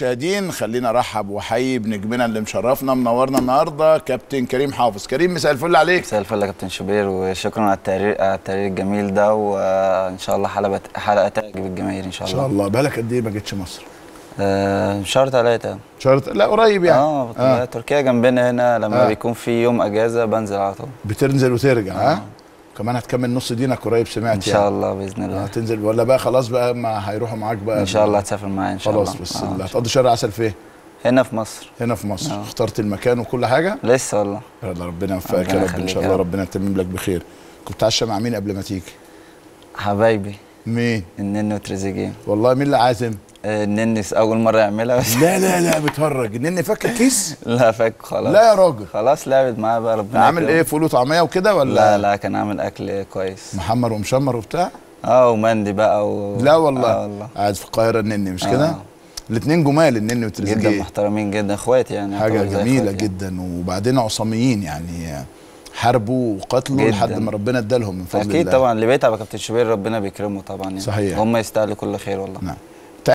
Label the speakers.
Speaker 1: المشاهدين خلينا ارحب واحيي بنجمنا اللي مشرفنا منورنا النهارده كابتن كريم حافظ كريم مساء الفل عليك
Speaker 2: مساء الفل يا كابتن شوبير وشكرا على التقرير على التقرير الجميل ده وان شاء الله حلقه حلقه تعجب الجماهير ان شاء
Speaker 1: ان
Speaker 2: الله
Speaker 1: شاء الله بقالك قد ايه ما جيتش مصر
Speaker 2: آه شهر ثلاثة
Speaker 1: شهر لا قريب يعني
Speaker 2: اه, آه. تركيا جنبنا هنا لما
Speaker 1: آه.
Speaker 2: آه. بيكون في يوم اجازه بنزل على طول
Speaker 1: بتنزل وترجع ها
Speaker 2: آه.
Speaker 1: كمان هتكمل نص دينك قريب سمعت
Speaker 2: ان شاء الله باذن الله
Speaker 1: هتنزل ولا بقى خلاص بقى ما هيروحوا معاك بقى
Speaker 2: ان شاء الله هتسافر معايا ان شاء
Speaker 1: خلاص
Speaker 2: الله
Speaker 1: بس
Speaker 2: آه.
Speaker 1: اللي هتقضي شهر عسل فين
Speaker 2: هنا في مصر
Speaker 1: هنا في مصر
Speaker 2: آه.
Speaker 1: اخترت المكان وكل حاجه
Speaker 2: لسه والله
Speaker 1: يلا ربنا يوفقك
Speaker 2: ربنا
Speaker 1: يا رب ان
Speaker 2: يخليك
Speaker 1: شاء
Speaker 2: يا
Speaker 1: الله
Speaker 2: رب.
Speaker 1: ربنا يتمم لك بخير كنت عايشه مع مين قبل ما تيجي
Speaker 2: حبايبي
Speaker 1: مين
Speaker 2: النني وتريزيجيه
Speaker 1: والله مين اللي عازم
Speaker 2: آه، النني اول مره يعملها بس
Speaker 1: لا لا لا بتهرج انني فاكر كيس
Speaker 2: لا فاك خلاص
Speaker 1: لا يا راجل
Speaker 2: خلاص لعبت معاه بقى ربنا
Speaker 1: عامل
Speaker 2: يكرمه.
Speaker 1: ايه فول وطعميه وكده ولا
Speaker 2: لا لا كان عامل اكل كويس
Speaker 1: محمر ومشمر وبتاع
Speaker 2: اه ومندي بقى و...
Speaker 1: لا والله,
Speaker 2: اه والله
Speaker 1: قاعد في القاهره النني مش كده
Speaker 2: آه.
Speaker 1: الاثنين جمال النني
Speaker 2: جدا
Speaker 1: وتريزيجيه
Speaker 2: محترمين جدا اخواتي يعني
Speaker 1: حاجه
Speaker 2: يعتبر زي
Speaker 1: جميله
Speaker 2: إخواتي
Speaker 1: جدا وبعدين عصاميين يعني حاربوا وقتلوا
Speaker 2: جداً.
Speaker 1: لحد ما ربنا ادالهم من فضل
Speaker 2: اكيد
Speaker 1: الله
Speaker 2: طبعا اللي بيتعب يا كابتن شوبير ربنا بيكرمه طبعا يعني
Speaker 1: صحيح.
Speaker 2: هم يستاهلوا كل خير والله
Speaker 1: نعم